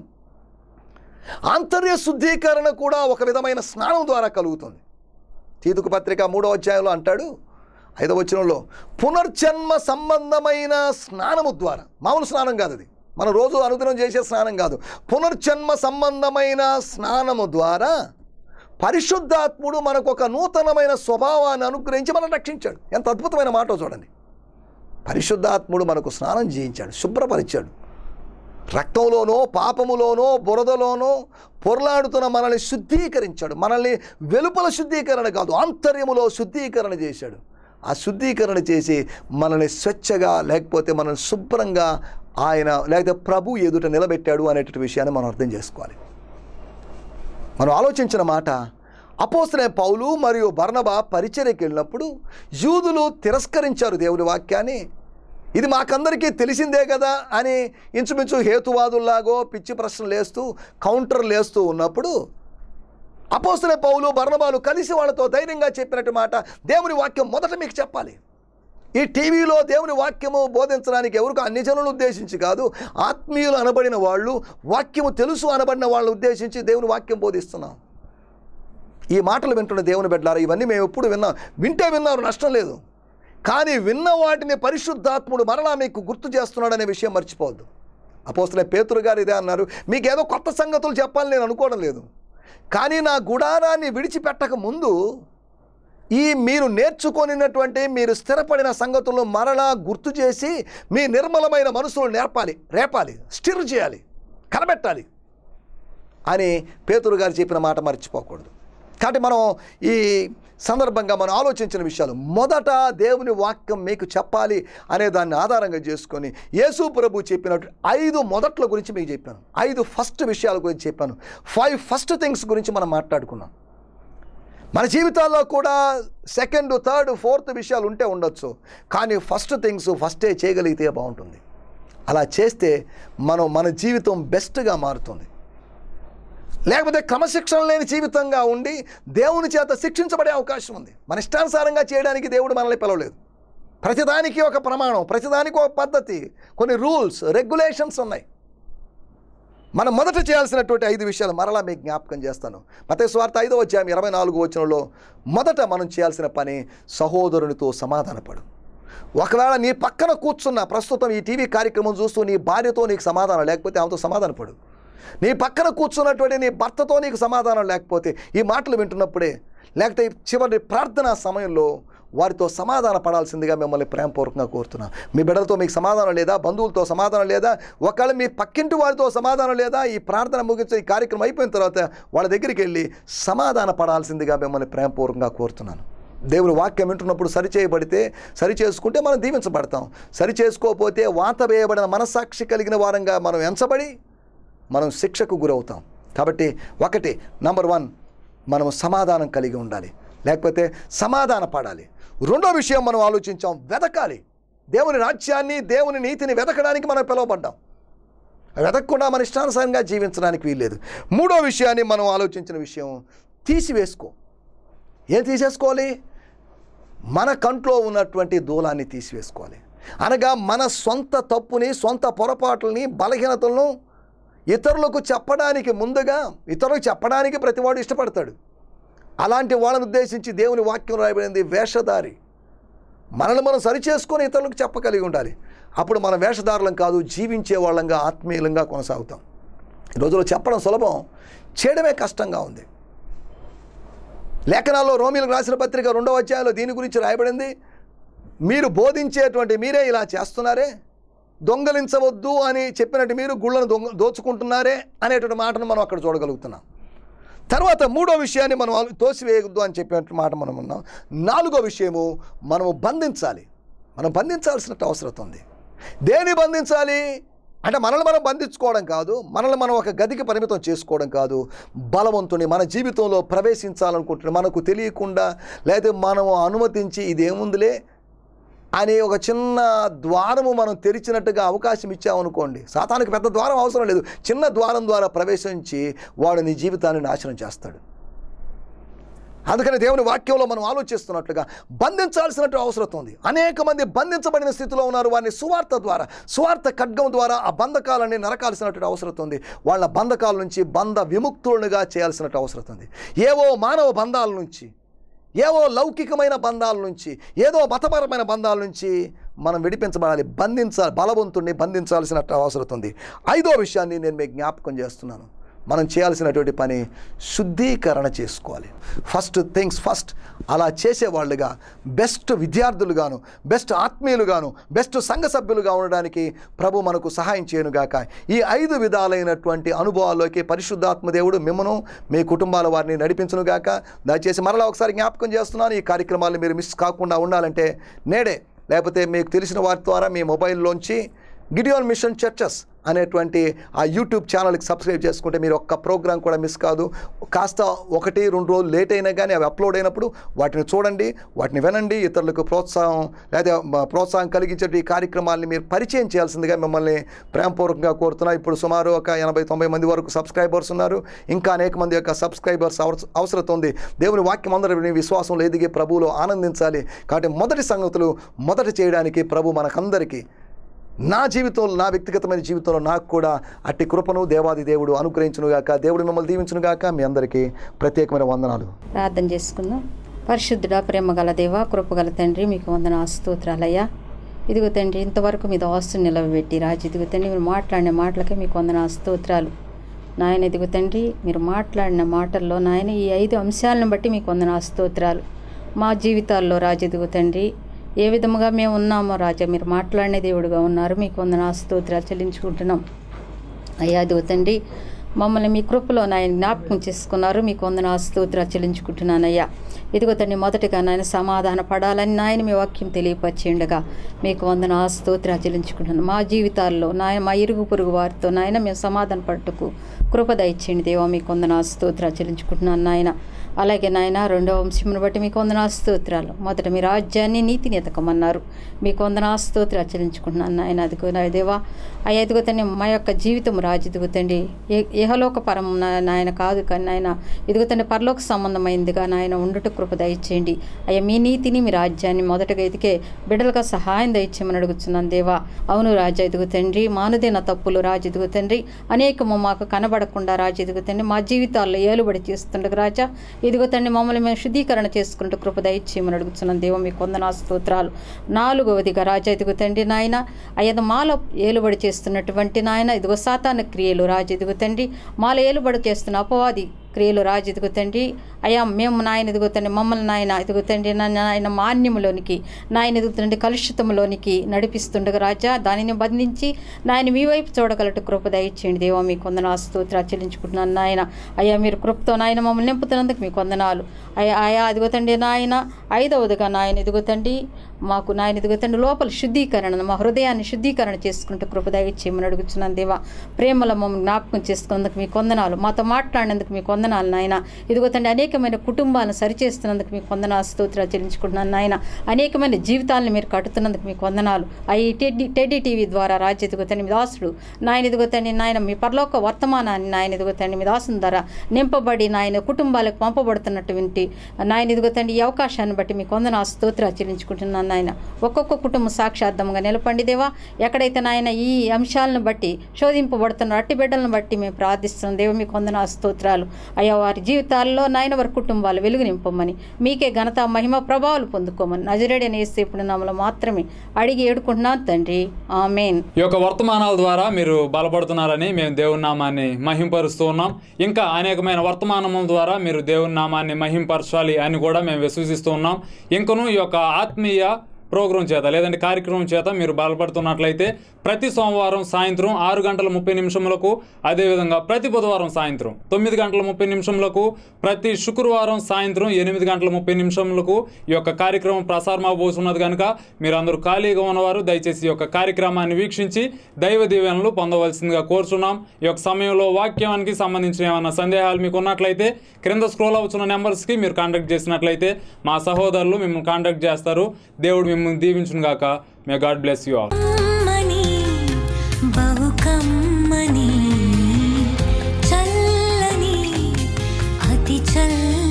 ఆంతర్య శుద్ధీకరణ కూడా ఒక విధమైన స్నానం ద్వారా కలుగుతుంది తీతుకు పత్రిక మూడో అధ్యాయంలో అంటాడు ఐదవ వచనంలో పునర్జన్మ సంబంధమైన స్నానము ద్వారా మామూలు స్నానం కాదు అది మనం రోజు అనుదినం చేసే స్నానం కాదు పునర్జన్మ సంబంధమైన స్నానము ద్వారా పరిశుద్ధాత్ముడు మనకు ఒక నూతనమైన స్వభావాన్ని అనుగ్రహించి మనం రక్షించాడు ఎంత అద్భుతమైన మాట చూడండి పరిశుద్ధాత్ముడు మనకు స్నానం చేయించాడు శుభ్రపరిచాడు రక్తంలోనో పాపములోనో బురదలోనో పొరలాడుతున్న మనల్ని శుద్ధీకరించాడు మనల్ని వెలుపల శుద్ధీకరణ కాదు ఆంతర్యములో శుద్ధీకరణ చేశాడు ఆ శుద్ధీకరణ చేసి మనల్ని స్వచ్ఛగా లేకపోతే మనల్ని శుభ్రంగా ఆయన లేకపోతే ప్రభు ఎదుట నిలబెట్టాడు అనేటువంటి విషయాన్ని మనం అర్థం చేసుకోవాలి మనం ఆలోచించిన మాట అపోసనే పౌలు మరియు బర్నబా పరిచర్యకి వెళ్ళినప్పుడు యూదులు తిరస్కరించారు దేవుని వాక్యాన్ని ఇది మాకందరికీ తెలిసిందే కదా అని ఇంచుమించు హేతువాదుల్లాగో పిచ్చి ప్రశ్నలు వేస్తూ కౌంటర్లు వేస్తూ ఉన్నప్పుడు అపోసనే పౌలు బర్ణబాలు కలిసి వాళ్ళతో ధైర్యంగా చెప్పినట్టు మాట దేవుని వాక్యం మొదట మీకు చెప్పాలి ఈ టీవీలో దేవుని వాక్యము బోధించడానికి ఎవరికి అన్ని జనులను ఉద్దేశించి కాదు ఆత్మీయులు అనబడిన వాళ్ళు వాక్యము తెలుసు అనబడిన వాళ్ళని ఉద్దేశించి దేవుని వాక్యం బోధిస్తున్నాం ఈ మాటలు వింటున్న దేవుని బిడ్డలారా ఇవన్నీ మేము ఎప్పుడు విన్నాం వింటే విన్నారు నష్టం లేదు కానీ విన్న వాటిని పరిశుద్ధాత్ముడు మరలా మీకు గుర్తు చేస్తున్నాడనే విషయం మర్చిపోవద్దు అపోస్తున్న పేతురు గారు ఇదే అన్నారు మీకు ఏదో కొత్త సంగతులు చెప్పాలని నేను అనుకోవడం లేదు కానీ నా గుడారాన్ని విడిచిపెట్టక ముందు ఈ మీరు నేర్చుకొనినటువంటి మీరు స్థిరపడిన సంగతులను మరలా గుర్తు చేసి మీ నిర్మలమైన మనసులు నేర్పాలి రేపాలి స్టిర్ చేయాలి కనబెట్టాలి అని పేతురు గారు చెప్పిన మాట మర్చిపోకూడదు కాబట్టి మనం ఈ సందర్భంగా మనం ఆలోచించిన విషయాలు మొదట దేవుని వాక్యం మీకు చెప్పాలి అనే దాన్ని ఆధారంగా చేసుకొని యేసు ప్రభు చెప్పినట్టు ఐదు మొదట్ల గురించి మీకు చెప్పాను ఐదు ఫస్ట్ విషయాల గురించి చెప్పాను ఫైవ్ ఫస్ట్ థింగ్స్ గురించి మనం మాట్లాడుకున్నాం మన జీవితాల్లో కూడా సెకండ్ థర్డ్ ఫోర్త్ విషయాలు ఉంటే ఉండొచ్చు కానీ ఫస్ట్ థింగ్స్ ఫస్టే చేయగలిగితే బాగుంటుంది అలా చేస్తే మనం మన జీవితం బెస్ట్గా మారుతుంది లేకపోతే క్రమశిక్షణ లేని జీవితంగా ఉండి దేవుని చేత శిక్షించబడే అవకాశం ఉంది మన ఇష్టానుసారంగా చేయడానికి దేవుడు మనల్ని పిలవలేదు ప్రతిదానికి ఒక ప్రమాణం ప్రతిదానికి ఒక పద్ధతి కొన్ని రూల్స్ రెగ్యులేషన్స్ ఉన్నాయి మనం మొదట చేయాల్సినటువంటి ఐదు విషయాలు మరలా మీకు జ్ఞాపకం చేస్తాను మత స్వార్థ ఐదో వచ్చాము ఇరవై నాలుగు వచనంలో మొదట మనం చేయాల్సిన పని సహోదరునితో సమాధానపడు ఒకవేళ నీ పక్కన కూర్చున్న ప్రస్తుతం ఈ టీవీ కార్యక్రమం చూస్తూ నీ భార్యతో నీకు సమాధానం లేకపోతే ఆమెతో సమాధానపడు నీ పక్కన కూర్చున్నటువంటి నీ భర్తతో నీకు సమాధానం లేకపోతే ఈ మాటలు వింటున్నప్పుడే లేకపోతే ఈ చివరి ప్రార్థనా సమయంలో వారితో సమాధాన పడాల్సిందిగా మిమ్మల్ని ప్రేమపూర్వకంగా కోరుతున్నాను మీ బిడ్డలతో మీకు సమాధానం లేదా బంధువులతో సమాధానం లేదా ఒకవేళ మీ పక్కింటి వారితో సమాధానం లేదా ఈ ప్రార్థన ముగించే ఈ కార్యక్రమం అయిపోయిన తర్వాత వాళ్ళ దగ్గరికి వెళ్ళి సమాధాన పడాల్సిందిగా మిమ్మల్ని ప్రేమపూర్వకంగా కోరుతున్నాను దేవుని వాక్యం వింటున్నప్పుడు సరి చేయబడితే సరి చేసుకుంటే మనం దీవించబడతాం సరి చేసుకోకపోతే వాత వేయబడిన మనస్సాక్షి కలిగిన వారంగా మనం ఎంచబడి మనం శిక్షకు గురవుతాం కాబట్టి ఒకటి నంబర్ వన్ మనము సమాధానం కలిగి ఉండాలి లేకపోతే సమాధాన పడాలి రెండో విషయం మనం ఆలోచించాం వెతకాలి దేవుని రాజ్యాన్ని దేవుని నీతిని వెతకడానికి మనం పిలువబడ్డాం వెతకకుండా మన ఇష్టానుసారంగా జీవించడానికి వీల్లేదు మూడో విషయాన్ని మనం ఆలోచించిన విషయం తీసివేసుకో ఏం తీసేసుకోవాలి మన కంట్లో ఉన్నటువంటి దూలాన్ని తీసివేసుకోవాలి అనగా మన సొంత తప్పుని సొంత పొరపాట్లని బలహీనతలను ఇతరులకు చెప్పడానికి ముందుగా ఇతరులకు చెప్పడానికి ప్రతివాడు ఇష్టపడతాడు అలాంటి వాళ్ళని ఉద్దేశించి దేవుని వాక్యం రాయబడింది వేషధారి మనల్ని మనం సరిచేసుకొని ఇతరులకు చెప్పగలిగి ఉండాలి అప్పుడు మన వేషధారులం కాదు జీవించే వాళ్ళంగా ఆత్మీయులంగా కొనసాగుతాం ఈ రోజులో చెప్పడం సులభం చేయడమే కష్టంగా ఉంది లేఖనాల్లో రోమిలకు రాసిన పత్రిక రెండవ అధ్యాయంలో దీని గురించి రాయబడింది మీరు బోధించేటువంటి మీరే ఇలా చేస్తున్నారే దొంగలించవద్దు అని చెప్పినట్టు మీరు గుళ్ళను దొంగ దోచుకుంటున్నారే అనేటువంటి మాటను మనం అక్కడ చూడగలుగుతున్నాం తర్వాత మూడో విషయాన్ని మనం ఆలో- తోసివేయవద్దు అని చెప్పినట్టు మాట మనం ఉన్నాం నాలుగో విషయము మనము బంధించాలి మనం బంధించాల్సిన అవసరం ఉంది దేని బంధించాలి అంటే మనల్ని మనం బంధించుకోవడం కాదు మనల్ని మనం ఒక గదికి పరిమితం చేసుకోవడం కాదు బలవంతుని మన జీవితంలో ప్రవేశించాలనుకుంటున్న మనకు తెలియకుండా లేదా మనం అనుమతించి ఇదేముందిలే అనే ఒక చిన్న ద్వారము మనం తెరిచినట్టుగా అవకాశం ఇచ్చామనుకోండి సాతానికి పెద్ద ద్వారం అవసరం లేదు చిన్న ద్వారం ద్వారా ప్రవేశించి వాడు నీ జీవితాన్ని నాశనం చేస్తాడు అందుకని దేవుని వాక్యంలో మనం ఆలోచిస్తున్నట్లుగా బంధించాల్సినట్టు అవసరం ఉంది అనేక మంది బంధించబడిన స్థితిలో ఉన్నారు వారిని సువార్త ద్వారా సువార్త ఖడ్గం ద్వారా ఆ బంధకాలని నరకాల్సినట్టు అవసరం ఉంది వాళ్ళ బంధకాల నుంచి బంధ విముక్తులుగా చేయాల్సినట్టు అవసరం ఉంది ఏవో మానవ బంధాల నుంచి ఏవో లౌకికమైన బంధాల నుంచి ఏదో మతపరమైన బంధాల నుంచి మనం విడిపించబడాలి బంధించాలి బలవంతుణ్ణి బంధించాల్సిన అవసరం ఉంది ఐదో విషయాన్ని నేను మీకు జ్ఞాపకం చేస్తున్నాను మనం చేయాల్సినటువంటి పని శుద్ధీకరణ చేసుకోవాలి ఫస్ట్ థింగ్స్ ఫస్ట్ అలా చేసేవాళ్ళుగా బెస్ట్ విద్యార్థులుగాను బెస్ట్ ఆత్మీయులుగాను బెస్ట్ సంఘ సభ్యులుగా ఉండడానికి ప్రభు మనకు సహాయం చేయనుగాక ఈ ఐదు విధాలైనటువంటి అనుభవాల్లోకి పరిశుద్ధాత్మ దేవుడు మిమ్మను మీ కుటుంబాల వారిని నడిపించునుగాక దయచేసి మరలా ఒకసారి జ్ఞాపకం చేస్తున్నాను ఈ కార్యక్రమాలు మీరు మిస్ కాకుండా ఉండాలంటే నేడే లేకపోతే మీకు తెలిసిన వారి ద్వారా మీ మొబైల్లోంచి గిడియోన్ మిషన్ చర్చస్ అనేటువంటి ఆ యూట్యూబ్ ఛానల్కి సబ్స్క్రైబ్ చేసుకుంటే మీరు ఒక్క ప్రోగ్రామ్ కూడా మిస్ కాదు కాస్త ఒకటి రెండు రోజులు లేట్ అయినా కానీ అవి అప్లోడ్ అయినప్పుడు వాటిని చూడండి వాటిని వినండి ఇతరులకు ప్రోత్సాహం లేదా మ- ప్రోత్సాహం కలిగించే ఈ కార్యక్రమాల్ని మీరు పరిచయం చేయాల్సిందిగా మిమ్మల్ని ప్రేమపూర్వకంగా కోరుతున్నా ఇప్పుడు సుమారు ఒక ఎనభై తొంభై మంది వరకు సబ్స్క్రైబర్స్ ఉన్నారు ఇంకా అనేక మంది యొక్క సబ్స్క్రైబర్స్ అవస- అవసరం ఉంది దేవుని వాక్యం అందరూ విని విశ్వాసంలో ఎదిగి ప్రభువులో ఆనందించాలి కాబట్టి మొదటి సంగతులు మొదట చేయడానికి ప్రభు మనకందరికీ నా జీవితంలో నా వ్యక్తిగతమైన జీవితంలో నాకు కూడా అట్టి కృపను దేవాది దేవుడు అనుగ్రహించునుగాక దేవుడు మిమ్మల్ని దీవించునుగాక మీ అందరికీ ప్రత్యేకమైన వందనాలు ప్రార్థన చేసుకుందాం పరిశుద్ధుడా ప్రేమగల దేవ కృపగల తండ్రి మీకు వందన స్తోత్రాలయ్యా ఇదిగో తండ్రి ఇంతవరకు మీద ఆస్తుని నిలవబెట్టి రాజు ఇదిగో తండ్రి మీరు మాట్లాడిన మాటలకే మీకు వందన స్తోత్రాలు నాయన ఇదిగో తండ్రి మీరు మాట్లాడిన మాటల్లో నాయన ఈ ఐదు అంశాలను బట్టి మీకు వందన స్తోత్రాలు మా జీవితాల్లో రాజు ఇదిగో తండ్రి ఏ విధముగా మేము ఉన్నామో రాజా మీరు మాట్లాడిన దేవుడుగా ఉన్నారు మీకు వందన స్తోత్రాలు చెల్లించుకుంటున్నాం అయ్యా అదిగో తండ్రి మమ్మల్ని మీ కృపలో నాయన జ్ఞాపకం చేసుకున్నారు మీకు వందన స్తోత్ర చెల్లించుకుంటున్నానయ్యా ఇదిగో తండ్రి మొదటగా నాయన సమాధాన పడాలని నాయన మీ వాక్యం తెలియపరిచేయండగా మీకు వందన స్తోత్ర చెల్లించుకుంటున్నాను మా జీవితాల్లో నాయన మా ఇరుగు పొరుగు వారితో నాయన మేము సమాధాన పట్టుకు కృప దయచేయండి దేవా మీకు వందన స్తోత్ర చెల్లించుకుంటున్నాను నాయన అలాగే నాయన రెండవ వంశమును బట్టి మీకు వందన స్తోత్రాలు మొదట మీ రాజ్యాన్ని నీతిని ఎతకమన్నారు మీకు వందన స్తోత్రాలు చెల్లించుకుంటున్నాను నాయన అదిగో నా దేవా అయ్యా ఎదుగో తండ్రి మా యొక్క జీవితం రాజు ఎదుగుతండి ఇహలోక పరం నా- నాయన కాదు కానీ నాయన ఇదిగో తండ్రి పరలోక సంబంధమైందిగా నాయన ఉండుట కృప దయచేయండి అయ్యా మీ నీతిని మీ రాజ్యాన్ని మొదటగా ఎదికే బిడ్డలుగా సహాయం దయచేయమని అడుగుతున్నాను దేవా అవును రాజా ఎదుగు తండ్రి మానుదైన తప్పులు రాజు ఎదుగు తండ్రి అనేకము మాకు కనబడకుండా రాజు ఎదుగు తండ్రి మా జీవితాల్లో ఏలుబడి చేస్తుండగా రాజా ఇదిగో తండ్రి మమ్మల్ని మేము శుద్ధీకరణ చేసుకుంటూ కృప దయచేయమని అడుగుతున్నాను దేవ మీ కొందనా స్తోత్రాలు నాలుగవదిగా రాజా ఇదిగో తండ్రి నాయన అయ్యద మాలో ఏలుబడి చేస్తున్నటువంటి నాయన ఇదిగో సాతాన క్రియలు రాజు ఇదిగో తండ్రి మాలో ఏలుబడి చేస్తున్న అపవాది క్రియలు రాజు ఇదిగో తండ్రి అయ్యా మేము నాయన ఇదిగో తండ్రి మమ్మల్ని నాయన ఇదిగో తండ్రి నా- నాయన మాన్యములోనికి నాయన ఎదుగు తండ్రి కలుషితంలోనికి నడిపిస్తుండగా రాజా దానిని బంధించి నాయన మీ వైపు చూడగలట కృప దయచేయండి దేవా మీ కొందన స్తోత్ర చెల్లించుకుంటున్నాను నాయన అయ్యా మీరు కృపతో నాయన మమ్మల్ని నింపుతున్నందుకు మీ కొందనాలు అయ్యా అయ్యా ఇదిగో తండ్రి నాయన ఐదవదిగా నాయన ఇదిగో తండ్రి మాకు నాయన ఇదిగో తండ్రి లోపల శుద్ధీకరణ మా హృదయాన్ని శుద్ధీకరణ చేసుకుంటూ కృప దయచేయమని అడుగుతున్నాను దేవా ప్రేమలో మమ్మల్ని జ్ఞాపకం చేసుకున్నందుకు మీ కొందనాలు మాతో మాట్లాడినందుకు మీ కొందనాలు నాయన ఇదిగో తండ్రి అనేకమైన కుటుంబాలను సరిచేస్తున్నందుకు మీ కొందనాలు స్తోత్రాలు చెల్లించుకుంటున్నాను నాయన అనేకమైన జీవితాలను మీరు కట్టుతున్నందుకు మీ కొందనాలు అవి టెడ్డి టెడ్డి టీవీ ద్వారా రాజ్య ఇదిగో తండ్రి మీ దాసుడు నాయన ఇదిగో తండ్రి నాయన మీ పరలోక వర్తమానాన్ని నాయన ఇదిగో తండ్రి మీ దాసుని ద్వారా నింపబడి నాయన కుటుంబాలకు పంపబడుతున్నటువంటి నాయన ఇదిగో తండ్రి ఈ అవకాశాన్ని బట్టి మీ కొందన స్తోత్రాలు చెల్లించుకుంటున్నాను నాయన ఒక్కొక్క కుటుంబం సాక్షార్థంగా నిలపండి దేవా ఎక్కడైతే నాయన ఈ అంశాలను బట్టి శోధింపబడుతున్న అట్టి బిడ్డలను బట్టి మేము ప్రార్థిస్తున్నాం దేవ మీ కొందన స్తోత్రాలు అయ్యా వారి జీవితాల్లో నాయన వారి కుటుంబాలు వెలుగు నింపమని మీకే ఘనత మహిమ ప్రభావాలు పొందుకోమని నజరేడని వేస్తే ఇప్పుడు నమ్మలో మాత్రమే అడిగి ఏడుకుంటున్నాను తండ్రి ఆమెన్ ఈ యొక్క వర్తమానాల ద్వారా మీరు బలపడుతున్నారని మేము దేవుని నామాన్ని మహింపరుస్తూ ఉన్నాం ఇంకా అనేకమైన వర్తమానముల ద్వారా మీరు దేవుని నామాన్ని మహింపరచాలి అని కూడా మేము విశ్వసిస్తూ ఉన్నాం ఇంకను ఈ యొక్క ఆత్మీయ ప్రోగ్రాం చేత లేదంటే కార్యక్రమం చేత మీరు బలపడుతున్నట్లయితే ప్రతి సోమవారం సాయంత్రం ఆరు గంటల ముప్పై నిమిషములకు అదేవిధంగా ప్రతి బుధవారం సాయంత్రం తొమ్మిది గంటల ముప్పై నిమిషములకు ప్రతి శుక్రవారం సాయంత్రం ఎనిమిది గంటల ముప్పై నిమిషములకు ఈ యొక్క కార్యక్రమం ప్రసారం అవబోతున్నది కనుక మీరు అందరూ ఖాళీగా ఉన్నవారు దయచేసి ఈ యొక్క కార్యక్రమాన్ని వీక్షించి దైవ దీవెనలు పొందవలసిందిగా కోరుచున్నాం ఈ యొక్క సమయంలో వాక్యానికి సంబంధించిన ఏమైనా సందేహాలు మీకు ఉన్నట్లయితే క్రింద స్క్రోల్ అవుతున్న నెంబర్స్కి మీరు కాంటాక్ట్ చేసినట్లయితే మా సహోదరులు మిమ్మల్ని కాంటాక్ట్ చేస్తారు దేవుడు మిమ్మల్ని దీవించును గాక may God bless you all కమ్మని బహు కమ్మని చల్లని అతి చల్లని